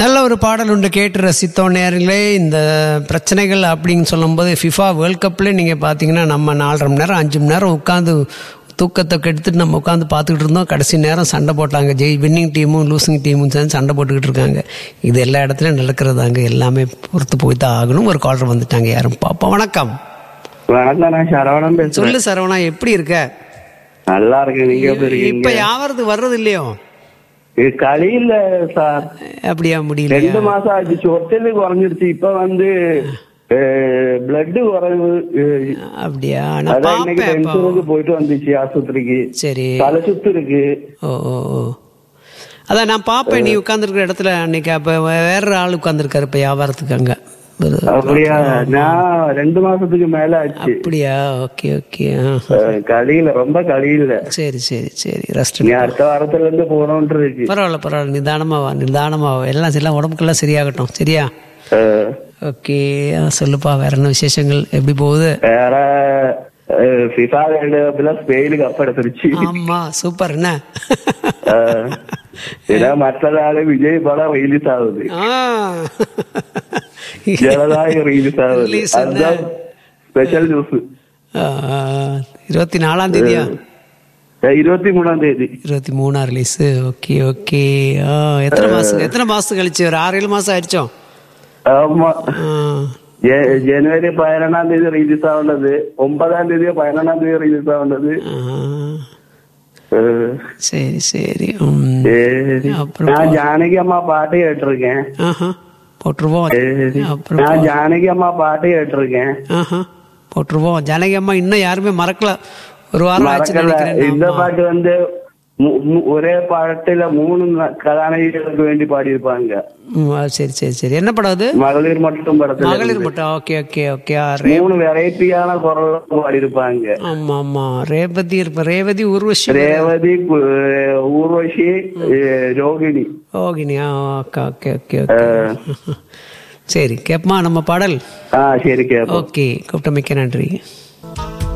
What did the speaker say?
நல்ல ஒரு பாடல் உண்டு கேட்டு ரசித்தோம் நேர்களே இந்த பிரச்சனைகள் அப்படின்னு சொல்லும்போது ஃபிஃபா வேர்ல்ட் கப்பில் நீங்கள் பார்த்தீங்கன்னா நம்ம நாலரை மணி நேரம் அஞ்சு மணி நேரம் உட்காந்து தூக்கத்தை கெடுத்துட்டு நம்ம உட்காந்து பார்த்துக்கிட்டு இருந்தோம் கடைசி நேரம் சண்டை போட்டாங்க ஜெய் வின்னிங் டீமும் லூசிங் டீமும் சேர்ந்து சண்டை போட்டுக்கிட்டு இருக்காங்க இது எல்லா இடத்துலையும் நடக்கிறதாங்க எல்லாமே பொறுத்து போய் தான் ஆகணும் ஒரு காலர் வந்துட்டாங்க யாரும் பாப்போம் வணக்கம் வணக்கம் நான் சரவணன் பேசுறேன் சொல்லு சரவணா எப்படி இருக்க நல்லா இருக்கு நீங்க எப்படி இப்ப இருக்கீங்க யாவது வர்றது இல்லையோ இது களி இல்ல சார் அப்படியா முடியல ரெண்டு மாசம் ஆச்சு சொத்தல் குறைஞ்சிருச்சு இப்ப வந்து பிளட் குறைவு அஹ், அப்படியா நான் அதான் இன்னைக்கு பார்ப்பேன் இப்போ. டென்ஷனுக்கு போயிட்டு வந்துச்சு ஆஸ்பத்திரிக்கு சரி தலை சுத்து இருக்கு ஓ ஓ ஓ அதான் நான் பார்ப்பேன் நீ உட்காந்துருக்கிற இடத்துல அன்னைக்கு அப்போ வேற ஆள் உட்காந்துருக்காரு இப்போ வியாபாரத்துக்கு அங்கே அப்படியா நான் ரெண்டு மாசத்துக்கு மேல ஆச்சு அப்படியா ஓகே ஓகே அஹ், களியில ரொம்ப களியில சரி சரி சரி ரெஸ்ட் நீ அடுத்த வாரத்துல இருந்து போனோம்னு இருக்கு பரவாயில்ல பரவாயில்ல நிதானமா வா நிதானமா வா எல்லாம் எல்லாம் உடம்புக்கெல்லாம் சரியாகட்டும் சரியா அஹ், ஓகே சொல்லுப்பா வேற என்ன விசேஷங்கள் எப்படி போகுது வேற ஃபிஃபா வேர்ல்டு கப்ல ஸ்பெயினு கப் எடுத்துருச்சு ஆமா சூப்பர் என்ன அஹ், ஏன்னா மற்ற நாள் விஜய் படம் ரிலீஸ் ஆகுது ஆ. ஜனநாயகம் ரிலீஸ் ஆகுது Release என்ன? அதுதான் ஸ்பெஷல் நியூஸ் ஆ, இருபத்தி நாலாம் தேதியா இருபத்தி மூணாம் தேதி இருபத்தி மூணா ரிலீஸ் ஓகே ஓகே ஆ எத்தனை மாசம் எத்தனை மாசம் கழிச்சு ஒரு ஆறு ஏழு மாசம் ஆயிடுச்சோ ஆமா ஆ, ஜ- ஜனவரி பதினொன்னாம் தேதி ரிலீஸ் ஆகுனது ஒன்பதாம் தேதி பதினொன்னாம் தேதி ரிலீஸ் ஆகுனது ஆ. அஹ், சரி சரி ம். சரி அப்புறம் நான் ஜானகி அம்மா பாட்டு கேட்டிருக்கேன் ஆஹா போட்டுருவோம் சரி அப்புறம் நான் ஜானகி அம்மா பாட்டு கேட்டிருக்கேன் ஆஹா போட்டுருவோம் ஜானகி அம்மா இன்னும் யாருமே மறக்கல ஒரு வாரம் ஆச்சு மறக்கல நினைக்கிறேன் இந்த ஆமா. பாட்டு வந்து மு- மு- ஒரே பாட்டுல மூணு ந- கதாநாயகிகளுக்கு வேண்டி பாடியிருப்பாங்க ம், ஆ, சரி சரி சரி என்ன படம் அது மகளிர் மட்டும் படத்துல Magalir Mattum okay okay okay ஆ, ரே மூணு வெரைட்டியான குரல் பாடியிருப்பாங்க ஆமா ஆமா ரேவதி இருப்ப ரேவதி உருவஷி ரேவதி கு- ஊர்வஷி அஹ், ரோகிணி ஓகினி ஆ ஓகே ஓகே ஓகே ஓகே சரி கேப்பமா நம்ம பாடல் ஆ சரி கேப்போம் ஓகே கூப்பிட்ட மிக்க நன்றி